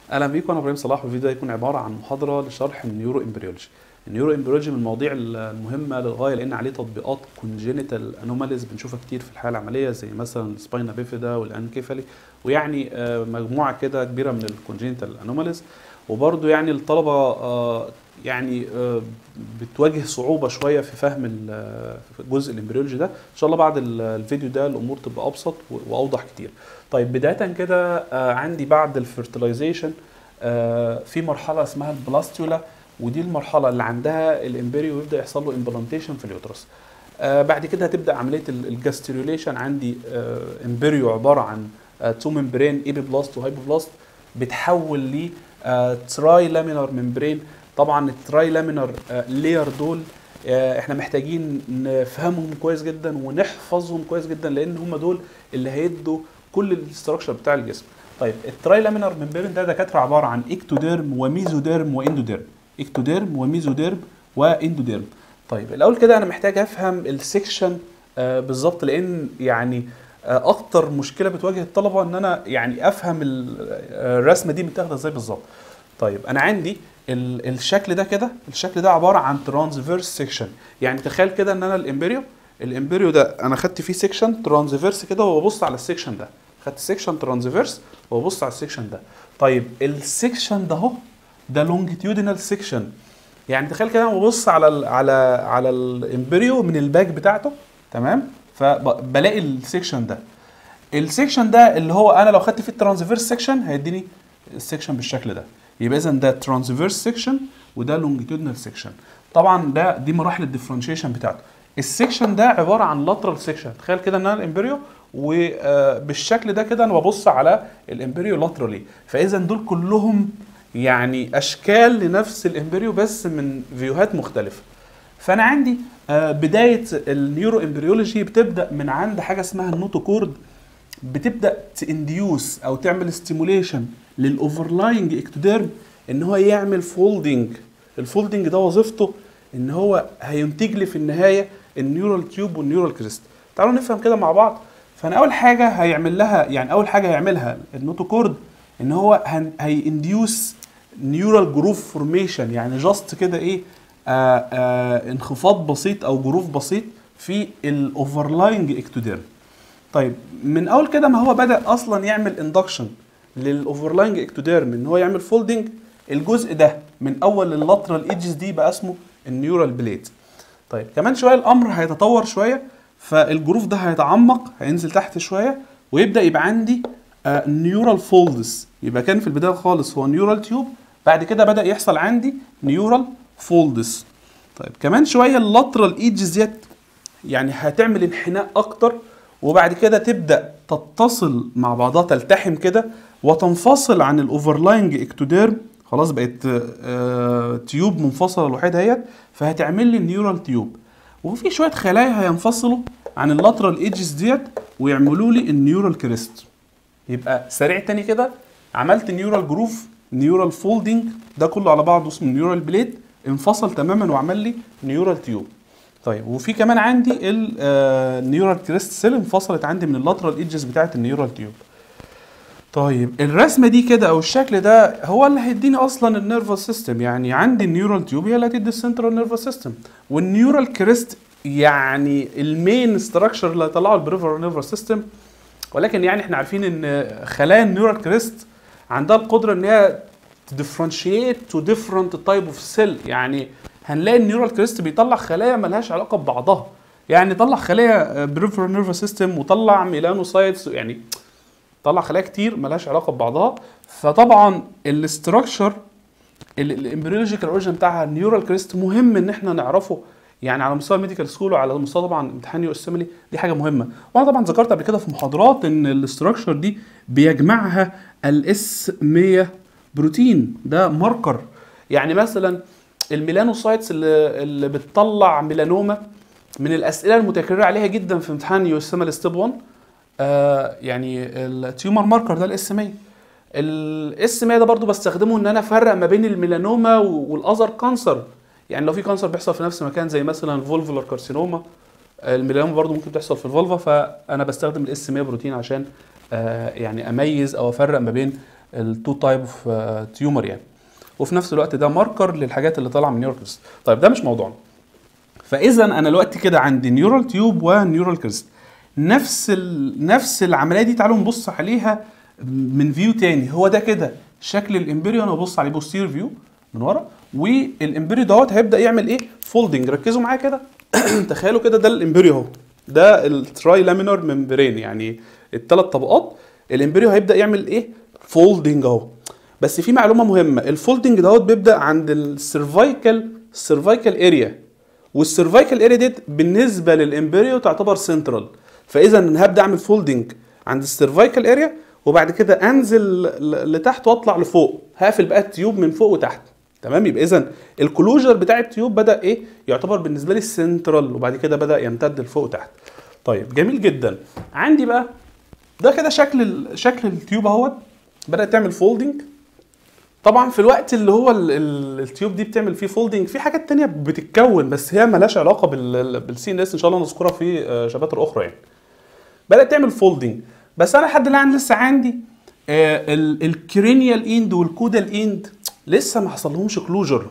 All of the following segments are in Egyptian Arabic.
اهلا بيكم انا ابراهيم صلاح والفيديو ده هيكون عباره عن محاضره لشرح النيورو امبريولوجي النيورو امبريولوجي من المواضيع المهمه للغايه لان عليه تطبيقات كونجينيتال انوماليز بنشوفها كتير في الحياه العمليه زي مثلا السباينا بيفيدا والانكيفالي ويعني آه، مجموعه كده كبيره من الكونجينيتال انوماليز وبرده يعني الطلبه آه، يعني آه، بتواجه صعوبه شويه في فهم ال- آه، في جزء الامبريولوجي ده ان شاء الله بعد ال- الفيديو ده الامور تبقى ابسط و- واوضح كتير طيب بدايه كده آه، عندي بعد الفيرتلايزيشن في مرحله اسمها البلاستيولا ودي المرحله اللي عندها الامبريو ويبدا يحصل له امبلانتيشن في اليوترس آه، بعد كده هتبدا عمليه ال- الجاستريوليشن عندي آه، امبريو عباره عن آه، تو ممبرين ايبي بلاست وهايبو بلاست بتحول ل تراي لامينار ممبرين طبعا التراي لامينار لير دول آه، احنا محتاجين نفهمهم كويس جدا ونحفظهم كويس جدا لان هم دول اللي هيدوا كل الاستراكشر بتاع الجسم طيب التراي لامينار ممبرين ده دكاتره عباره عن اكتوديرم وميزوديرم واندوديرم اكتوديرم وميزوديرم واندوديرم طيب الاول كده انا محتاج افهم السكشن آه بالظبط لان يعني آه اكتر مشكله بتواجه الطلبه ان انا يعني افهم ال- آه، الرسمه دي متاخده ازاي بالظبط طيب انا عندي ال- الشكل ده كده الشكل ده عباره عن ترانسفيرس سيكشن يعني تخيل كده ان انا الامبريو الامبريو ده انا خدت فيه سيكشن ترانسفيرس كده وببص على السيكشن ده خدت سيكشن ترانسفيرس وببص على السيكشن ده طيب السيكشن ده اهو ده لونجيتيودينال سيكشن يعني تخيل كده انا ببص على ال على على الامبريو من الباك بتاعته تمام فبلاقي السيكشن ده السيكشن ده اللي هو انا لو خدت فيه الترانسفيرس سيكشن هيديني السيكشن بالشكل ده يبقى اذا ده ترانسفيرس سيكشن وده لونجيتودينال سيكشن طبعا ده دي مراحل الديفرنشيشن بتاعته السيكشن ده عباره عن لاترال سيكشن تخيل كده ان انا الامبريو وبالشكل ده كده انا ببص على الامبريو لاترالي فاذا دول كلهم يعني اشكال لنفس الامبريو بس من فيوهات مختلفه فانا عندي آه، بدايه النيورو امبريولوجي بتبدا من عند حاجه اسمها النوتوكورد بتبدا تانديوس او تعمل ستيموليشن للاوفرلاينج اكتوديرم ان هو يعمل فولدنج الفولدنج ده وظيفته ان هو هينتج لي في النهايه النيورال تيوب والنيورال كريست تعالوا نفهم كده مع بعض فانا اول حاجه هيعمل لها يعني اول حاجه هيعملها النوتوكورد ان هو هن- هينديوس نيورال جروف فورميشن يعني جاست كده ايه آه آه انخفاض بسيط او جروف بسيط في الاوفرلاينج اكتوديرم طيب من اول كده ما هو بدا اصلا يعمل اندكشن للاوفرلاينج اكتوديرم ان هو يعمل فولدنج الجزء ده من اول اللاترال ايدجز دي بقى اسمه النيورال بليد طيب كمان شويه الامر هيتطور شويه فالجروف ده هيتعمق هينزل تحت شويه ويبدا يبقى عندي نيورال فولدز يبقى كان في البدايه خالص هو نيورال تيوب بعد كده بدا يحصل عندي نيورال فولدز طيب كمان شويه اللاترال ايدجز ديت يعني هتعمل انحناء اكتر وبعد كده تبدا تتصل مع بعضها تلتحم كده وتنفصل عن الاوفرلاينج اكتوديرم خلاص بقت آه، تيوب منفصله لوحدها اهيت فهتعمل لي النيورال تيوب وفي شويه خلايا هينفصلوا عن اللاترال ايدجز ديت ويعملوا لي النيورال كريست يبقى سريع تاني كده عملت نيورال جروف نيورال فولدنج ده كله على بعضه اسمه نيورال بليد انفصل تماما وعمل لي نيورال تيوب طيب وفي كمان عندي النيورال كريست سيل انفصلت عندي من اللاترال ايدجز بتاعت النيورال تيوب طيب الرسمه دي كده او الشكل ده هو اللي هيديني اصلا النيرفس سيستم يعني عندي النيورال تيوب هي اللي هتدي السنترال نيرفس سيستم والنيورال كريست يعني المين ستراكشر اللي هيطلعه البريفرال نيرفس سيستم ولكن يعني احنا عارفين ان خلايا النيورال كريست عندها القدره ان هي تديفرنشيت تو ديفرنت تايب اوف سيل يعني هنلاقي النيورال كريست بيطلع خلايا ملهاش علاقه ببعضها يعني طلع خلايا بريفرال نيرفس سيستم وطلع ميلانوسايتس يعني طلع خلايا كتير ملهاش علاقه ببعضها فطبعا الاستراكشر الامبريولوجيكال اوريجن بتاعها النيورال كريست مهم ان احنا نعرفه يعني على مستوى الميديكال سكول وعلى مستوى طبعا امتحان يو اسمبلي دي حاجه مهمه وانا طبعا ذكرت قبل كده في محاضرات ان الاستراكشر دي بيجمعها الاس 100 بروتين ده ماركر يعني مثلا الميلانوسايتس اللي, اللي بتطلع ميلانوما من الاسئله المتكرره عليها جدا في امتحان يو اس ستيب 1 آه يعني التيومر ماركر ده الاس 100 الاس 100 ده برضو بستخدمه ان انا افرق ما بين الميلانوما والاذر كانسر يعني لو في كانسر بيحصل في نفس المكان زي مثلا الفولفولار كارسينوما الميلانوما برضو ممكن تحصل في الفولفا فانا بستخدم الاس 100 بروتين عشان آه يعني اميز او افرق ما بين التو تايب اوف تيومر يعني وفي نفس الوقت ده ماركر للحاجات اللي طالعه من نيورال كريست طيب ده مش موضوعنا فاذا انا دلوقتي كده عندي نيورال تيوب ونيورال كريست نفس ال... نفس العمليه دي تعالوا نبص عليها من فيو تاني هو ده كده شكل الامبريو انا ببص عليه بوستير فيو من ورا والامبريو دوت هيبدا يعمل ايه فولدنج ركزوا معايا كده تخيلوا كده ده الامبريو اهو ده التراي لامينار ممبرين يعني الثلاث طبقات الامبريو هيبدا يعمل ايه فولدنج اهو بس في معلومه مهمه الفولدنج دوت بيبدا عند السيرفايكال السيرفايكال اريا والسيرفايكال اريا ديت بالنسبه للامبريو تعتبر سنترال فاذا انا هبدا اعمل فولدنج عند السيرفايكال اريا وبعد كده انزل لتحت واطلع لفوق هقفل بقى التيوب من فوق وتحت تمام يبقى اذا الكلوجر بتاع التيوب بدا ايه يعتبر بالنسبه لي السنترال وبعد كده بدا يمتد لفوق وتحت طيب جميل جدا عندي بقى ده كده شكل ال- شكل التيوب اهوت بدات تعمل فولدنج طبعا في الوقت اللي هو ال- ال- التيوب دي بتعمل فيه فولدنج في حاجات تانية بتتكون بس هي ملهاش علاقه بالسي ان اس ان شاء الله نذكرها في آه، شباتر اخرى يعني بدات تعمل فولدنج بس انا لحد الان لسه عندي آه، ال- الكرينيال اند والكودال اند لسه ما حصلهمش كلوجر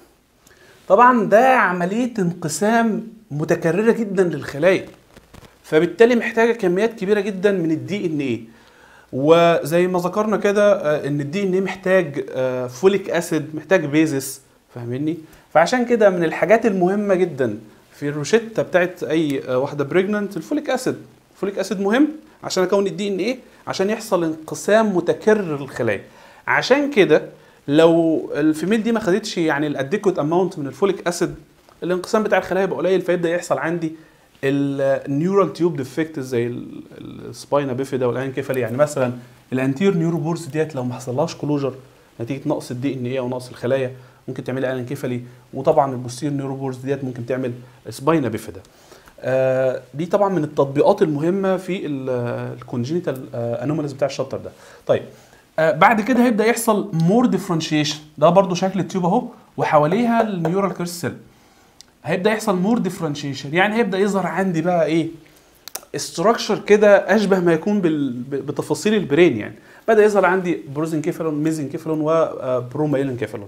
طبعا ده عمليه انقسام متكرره جدا للخلايا فبالتالي محتاجه كميات كبيره جدا من الدي ان ايه وزي ما ذكرنا كده آه، ان الدي ان ايه محتاج آه، فوليك اسيد محتاج بيزس فاهمني فعشان كده من الحاجات المهمه جدا في الروشته بتاعت اي آه، واحده بريجننت الفوليك اسيد الفوليك اسيد مهم عشان اكون الدي ان ايه عشان يحصل انقسام متكرر للخلايا عشان كده لو الفيميل دي ما خدتش يعني الاديكوت اماونت من الفوليك اسيد الانقسام بتاع الخلايا يبقى قليل فيبدا يحصل عندي النيورال تيوب ديفكت زي السباينا بيفيدا والانكيفالي يعني مثلا الانتير نيوروبورس ديت لو ما حصلهاش كلوجر نتيجه نقص الدي ان ايه او نقص الخلايا ممكن تعمل انكيفالي وطبعا البوستير نيوروبورس ديت ممكن تعمل سباينا بيفيدا آه دي طبعا من التطبيقات المهمه في الكونجينيتال انوماليز بتاع الشابتر ده طيب آه بعد كده هيبدا يحصل مور ديفرنشيشن ده برضو شكل التيوب اهو وحواليها النيورال كيرسل هيبدا يحصل مور ديفرنشيشن يعني هيبدا يظهر عندي بقى ايه استراكشر كده اشبه ما يكون بال... بتفاصيل البرين يعني بدا يظهر عندي بروزنكيفالون ميزنكيفالون وبرومايلنكيفالون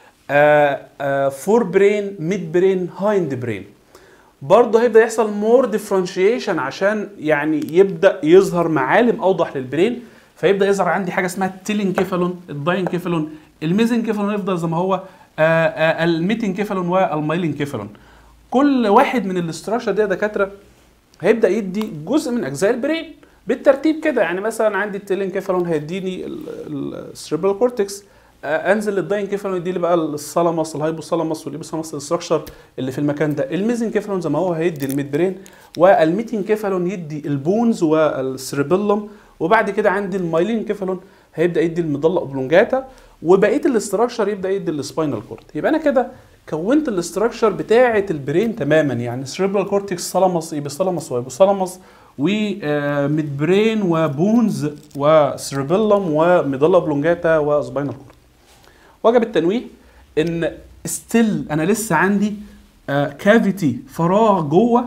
فور برين ميد برين هايند برين برضه هيبدا يحصل مور ديفرنشيشن عشان يعني يبدا يظهر معالم اوضح للبرين فيبدا يظهر عندي حاجه اسمها التيلينكيفالون الداينكيفالون الميزنكيفالون يفضل زي ما هو الميتنكيفالون والمايلنكيفالون كل واحد من الاستراكشر دي يا دكاتره هيبدا يدي جزء من اجزاء البرين بالترتيب كده يعني مثلا عندي التيلينكيفالون هيديني السريبرال كورتكس انزل للداينكيفالون يدي لي بقى الثالاموس الهايبوثالاموس والايبوثالاموس الاستراكشر اللي في المكان ده الميزنكيفالون زي ما هو هيدي الميد برين والميتنكيفالون يدي البونز والسريبيلوم وبعد كده عندي المايلينكيفالون هيبدا يدي المضله اوبلونجاتا وبقيه الاستراكشر يبدا يدي السباينال كورد يبقى انا كده كونت الاستراكشر بتاعه البرين تماما يعني سريبرال كورتكس ثالاموس ايبوثالاموس وايبوثالاموس وميد برين وبونز وسريبيلوم ومضله اوبلونجاتا وسباينال كورد وجب التنويه ان ستيل انا لسه عندي كافيتي فراغ جوه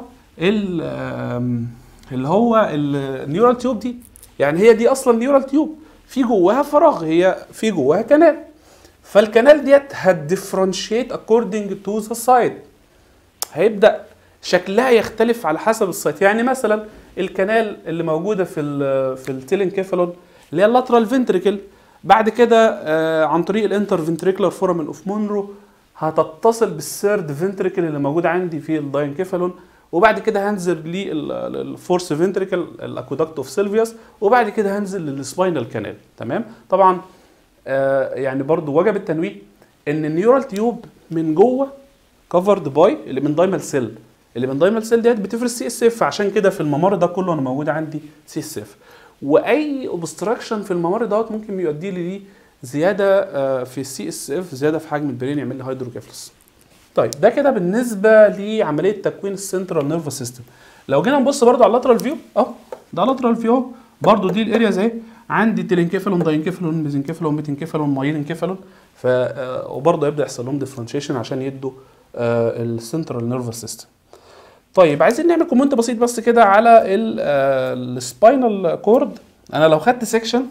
اللي هو النيورال تيوب دي يعني هي دي اصلا نيورال تيوب في جواها فراغ هي في جواها كنال فالكنال ديت هتديفرنشيت اكوردنج تو ذا سايد هيبدا شكلها يختلف على حسب السايت يعني مثلا الكنال اللي موجوده في ال في التيلينكيفالون اللي هي اللاترال فنتريكل بعد كده آه عن طريق الانتر فنتريكولار فورامين اوف مونرو هتتصل بالثيرد فنتريكل اللي موجود عندي في الداينكيفالون وبعد كده هنزل للفورس فنتريكل الاكودكت اوف سيلفيوس وبعد كده هنزل للسباينال كانال تمام طبعا آه يعني برضو وجب التنويه ان النيورال تيوب من جوه كفرد باي اللي من دايمال سيل اللي من دايمال سيل ديت بتفرز سي اس اف عشان كده في الممر ده كله انا موجود عندي سي اس اف واي اوبستراكشن في الممر دوت ممكن يؤدي لي زياده آه في السي اس اف زياده في حجم البرين يعمل لي هيدروكيفلس طيب ده كده بالنسبه لعمليه تكوين السنترال نيرفس سيستم لو جينا نبص برده على اللاترال فيو اهو ده لاترال فيو اهو برده دي الارياز اهي عندي تيلينكيفالون داينكيفالون ميزنكيفالون ميتنكيفالون مايلنكيفالون ف وبرده يبدا يحصل لهم ديفرنشيشن عشان يدوا السنترال نيرفس سيستم طيب عايزين نعمل كومنت بسيط بس كده على السباينال كورد انا لو خدت سيكشن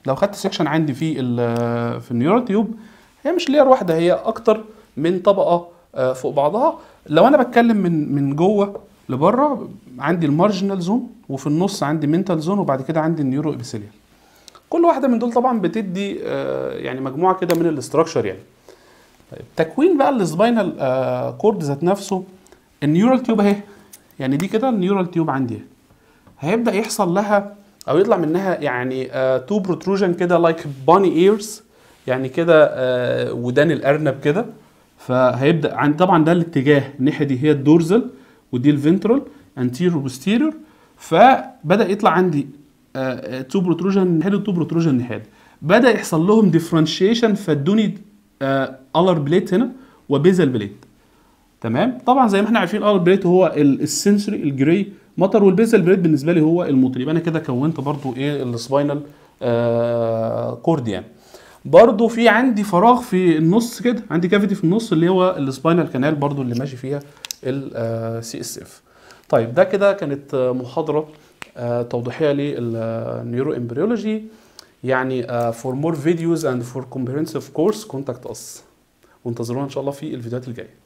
لو خدت سيكشن عندي في ال في النيورال تيوب هي مش لير واحده هي اكتر من طبقه آه، فوق بعضها لو انا بتكلم من من جوه لبره عندي المارجنال زون وفي النص عندي منتال زون وبعد كده عندي النيورو ابيثيليال كل واحده من دول طبعا بتدي آه، يعني مجموعه كده من الاستراكشر يعني طيب تكوين بقى السباينال آه، كورد ذات نفسه النيورال تيوب اهي يعني دي كده النيورال تيوب عندي اهي. هيبدا يحصل لها او يطلع منها يعني تو بروتروجن كده لايك باني ايرز يعني كده آه، ودان الارنب كده فهيبدا عن طبعا ده الاتجاه الناحيه دي هي الدورزل ودي الفنترال انتيريور وبوستيريور فبدا يطلع عندي تو بروتروجن ناحيه تو بروتروجن ناحيه بدا يحصل لهم ديفرنشيشن فادوني الر بليت هنا وبيزل بليت تمام طبعا زي ما احنا عارفين الر بليت هو ال- السنسوري الجراي مطر والبيزل بليت بالنسبه لي هو الموتور يبقى انا كده كونت برضو ايه السباينال آه كورد يعني برضو في عندي فراغ في النص كده عندي كافيتي في النص اللي هو السباينال كانال برضو اللي ماشي فيها السي اس اف طيب ده كده كانت آه، محاضره آه، توضيحيه للنيورو امبريولوجي يعني uh, for more videos and for comprehensive course contact us وانتظرونا ان شاء الله في الفيديوهات الجايه